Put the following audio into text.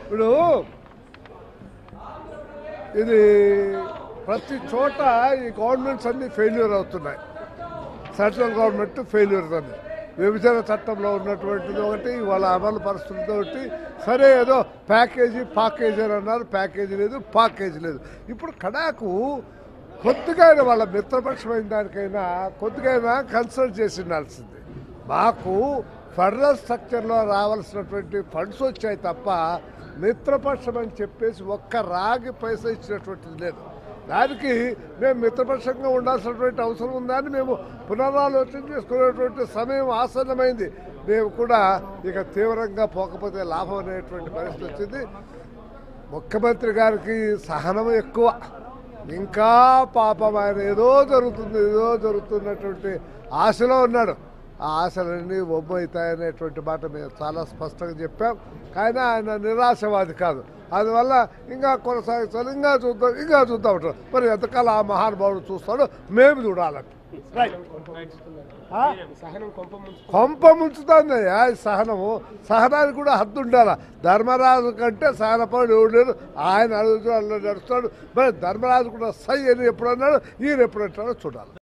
ఇప్పుడు ఇది ప్రతి చోట ఈ గవర్నమెంట్స్ అన్ని ఫెయిల్యూర్ అవుతున్నాయి సెంట్రల్ గవర్నమెంట్ ఫెయిల్యూర్ అని విభజన చట్టంలో ఉన్నటువంటిది ఒకటి వాళ్ళ అమలు పరిస్థితి ఒకటి సరే ఏదో ప్యాకేజీ పాకేజీ అని అన్నారు ప్యాకేజీ లేదు పాకేజీ లేదు ఇప్పుడు కడాకు కొద్దిగా వాళ్ళ మిత్రపక్షమైన దానికైనా కొద్దిగైనా కన్సల్ట్ చేసి ఉండాల్సింది మాకు ఫెడరల్ స్ట్రక్చర్లో రావాల్సినటువంటి ఫండ్స్ వచ్చాయి తప్ప మిత్రపక్షం అని చెప్పేసి ఒక్క రాగి పైసా ఇచ్చినటువంటిది లేదు దానికి మేము మిత్రపక్షంగా ఉండాల్సినటువంటి అవసరం ఉందని మేము పునరాలోచన చేసుకునేటువంటి సమయం ఆసన్నమైంది మేము కూడా ఇక తీవ్రంగా పోకపోతే లాభం అనేటువంటి పరిస్థితి వచ్చింది ముఖ్యమంత్రి గారికి సహనం ఎక్కువ ఇంకా పాపం ఆయన ఏదో జరుగుతుంది ఏదో జరుగుతున్నటువంటి ఆశలో ఉన్నాడు ఆ ఆశలన్నీ ఒమ్మవుతాయనేటువంటి మాట మేము చాలా స్పష్టంగా చెప్పాం కానీ ఆయన నిరాశవాది కాదు అందువల్ల ఇంకా కొనసాగించాలి ఇంకా చూద్దాం ఇంకా చూద్దాం అంటారు మరి ఎంతకాలం ఆ మహానుభావుడు చూస్తాడో మేము చూడాలంట ఆ? సహనం కొంప ముంచు కొంప ముంచుతుందయ్యా ఈ సహనము సహనానికి కూడా హద్దు ఉండాలి ధర్మరాజు కంటే సహనపడు ఎవడు లేడు ఆయన అడుగుతూ నడుస్తాడు మరి ధర్మరాజు కూడా సై అని ఎప్పుడు అన్నాడు ఈయన ఎప్పుడు అంటాడో చూడాలి